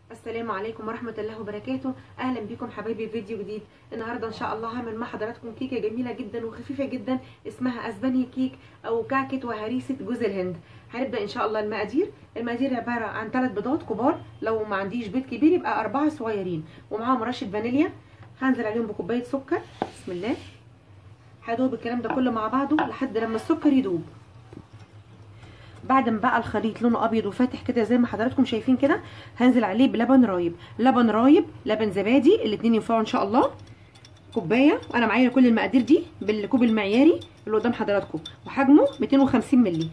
السلام عليكم ورحمة الله وبركاته أهلا بكم حبايبي في فيديو جديد النهاردة إن شاء الله هعمل مع حضراتكم كيكة جميلة جدا وخفيفة جدا اسمها أسبانيا كيك أو كعكة وهريسة جوز الهند هنبدأ إن شاء الله المقادير المقادير عبارة عن ثلاث بيضات كبار لو ما عنديش بيض كبير يبقى أربعة صغيرين ومعاهم رشة فانيليا هنزل عليهم بكوباية سكر بسم الله هدوب الكلام ده كله مع بعضه لحد لما السكر يدوب بعد ما بقى الخليط لونه ابيض وفاتح كده زي ما حضراتكم شايفين كده هنزل عليه بلبن رايب لبن رايب لبن زبادي الاثنين ينفعوا ان شاء الله كوبايه انا معايا كل المقادير دي بالكوب المعياري اللي قدام حضراتكم وحجمه 250 مللي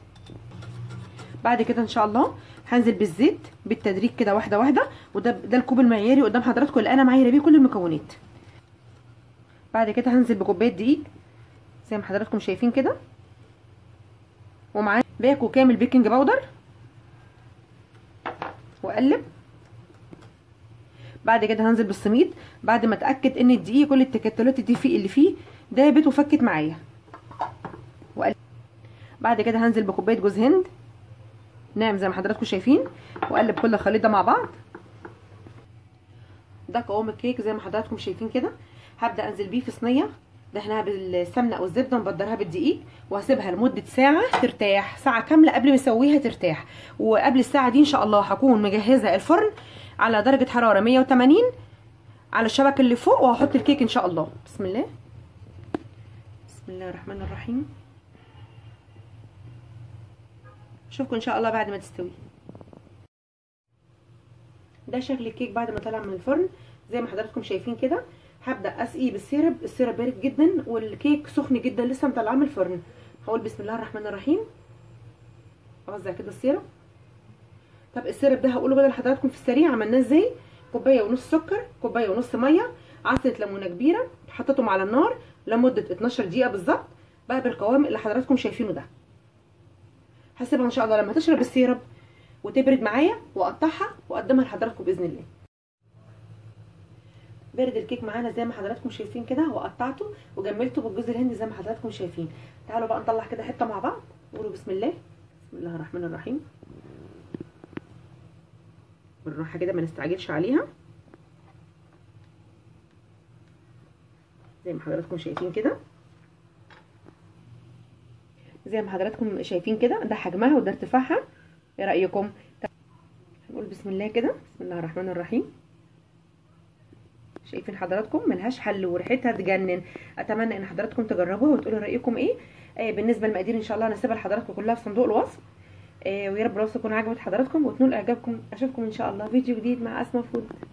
بعد كده ان شاء الله هنزل بالزيت بالتدريج كده واحده واحده وده ده الكوب المعياري قدام حضراتكم اللي انا معايا بيه كل المكونات بعد كده هنزل بكوبايه دقيق زي ما حضراتكم شايفين كده ومعاه باكو كامل بيكنج باودر واقلب بعد كده هنزل بالسميد بعد ما اتاكد ان الدقيق كل التكتلات دي فيه اللي فيه دابت وفكت معايا وقلب بعد كده هنزل بكوبايه جوز هند ناعم زي ما حضراتكم شايفين واقلب كل الخليط ده مع بعض ده قوام الكيك زي ما حضراتكم شايفين كده هبدا انزل بيه في صينيه دهنها بالسمنه او الزبده مبدرها بالدقيق وهسيبها لمده ساعه ترتاح ساعه كامله قبل ما اسويها ترتاح وقبل الساعه دي ان شاء الله هكون مجهزه الفرن على درجه حراره 180 على الشبكه اللي فوق وهحط الكيك ان شاء الله بسم الله بسم الله الرحمن الرحيم اشوفكم ان شاء الله بعد ما تستوي ده شكل الكيك بعد ما طلع من الفرن زي ما حضراتكم شايفين كده هبدا اسقيه بالسيرب السيرب بارد جدا والكيك سخن جدا لسه مطلعاه من الفرن هقول بسم الله الرحمن الرحيم اوزع كده السيرب طب السيرب ده هقوله بدل حضراتكم في السريع عملناه ازاي كوبايه ونص سكر كوبايه ونص ميه عصره ليمونه كبيره حطيتهم على النار لمده 12 دقيقه بالظبط بقى بالقوام اللي حضراتكم شايفينه ده هسيبها ان شاء الله لما تشرب السيرب وتبرد معايا واقطعها واقدمها لحضراتكم باذن الله برد الكيك معانا زي ما حضراتكم شايفين كده وقطعته وجملته بالجوز الهندي زي ما حضراتكم شايفين تعالوا بقى نطلع كده حته مع بعض قولوا بسم الله بسم الله الرحمن الرحيم بالراحه كده ما نستعجلش عليها زي ما حضراتكم شايفين كده زي ما حضراتكم شايفين كده ده حجمها وده ارتفاعها ايه رايكم هنقول بسم الله كده بسم الله الرحمن الرحيم شايفين حضراتكم ملهاش حل وريحتها تجنن اتمنى ان حضراتكم تجربوها وتقولوا رايكم ايه آه بالنسبه للمقادير ان شاء الله هنسيبها لحضراتكم كلها في صندوق الوصف آه ويا رب الوصفه تكون عجبت حضراتكم وتنول اعجابكم اشوفكم ان شاء الله فيديو جديد مع اسماء فود